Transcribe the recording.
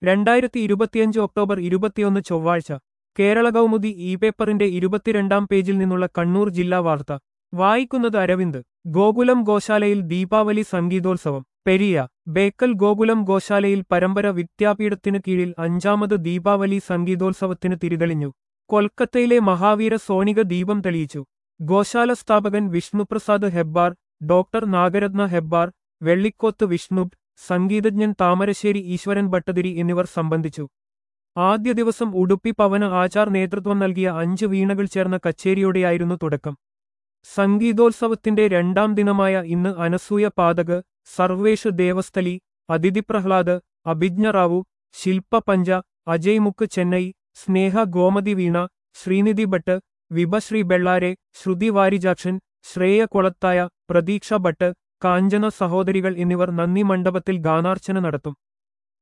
രണ്ടായിരത്തി ഇരുപത്തിയഞ്ച് ഒക്ടോബർ ഇരുപത്തിയൊന്ന് ചൊവ്വാഴ്ച കേരള കൗമുദി ഇ പേപ്പറിന്റെ ഇരുപത്തിരണ്ടാം പേജിൽ നിന്നുള്ള കണ്ണൂർ ജില്ലാ വാർത്ത വായിക്കുന്നത് അരവിന്ദ് ഗോകുലം ഗോശാലയിൽ ദീപാവലി സംഗീതോത്സവം പെരിയ ബേക്കൽ ഗോകുലം ഗോശാലയിൽ പരമ്പര വിദ്യാപീഠത്തിനു കീഴിൽ അഞ്ചാമത് ദീപാവലി സംഗീതോത്സവത്തിന് തിരിതെളിഞ്ഞു കൊൽക്കത്തയിലെ മഹാവീര സോണിക ദീപം തെളിയിച്ചു ഗോശാല സ്ഥാപകൻ വിഷ്ണുപ്രസാദ് ഹെബ്ബാർ ഡോക്ടർ നാഗരത്ന ഹെബ്ബാർ വെള്ളിക്കോത്ത് വിഷ്ണുബ് സംഗീതജ്ഞൻ താമരശ്ശേരി ഈശ്വരൻ ഭട്ടതിരി എന്നിവർ സംബന്ധിച്ചു ആദ്യ ദിവസം ഉടുപ്പി പവന ആചാർ നേതൃത്വം നൽകിയ അഞ്ച് വീണകൾ ചേർന്ന കച്ചേരിയോടെയായിരുന്നു തുടക്കം സംഗീതോത്സവത്തിന്റെ രണ്ടാം ദിനമായ ഇന്ന് അനസൂയ പാതക് സർവേഷ് ദേവസ്ഥലി അതിഥി പ്രഹ്ലാദ് അഭിജ്ഞ റാവു ശില്പ പഞ്ച അജയ് മുക്ക് ചെന്നൈ സ്നേഹ ഗോമതി വീണ ശ്രീനിധി ഭട്ട് വിഭശ്രീ ബെള്ളാരെ ശ്രുതി വാരിജാക്ഷൻ ശ്രേയ കൊളത്തായ പ്രതീക്ഷ ഭട്ട് കാഞ്ചന സഹോദരികൾ എന്നിവർ നന്ദി മണ്ഡപത്തിൽ ഗാനാർച്ചന നടത്തും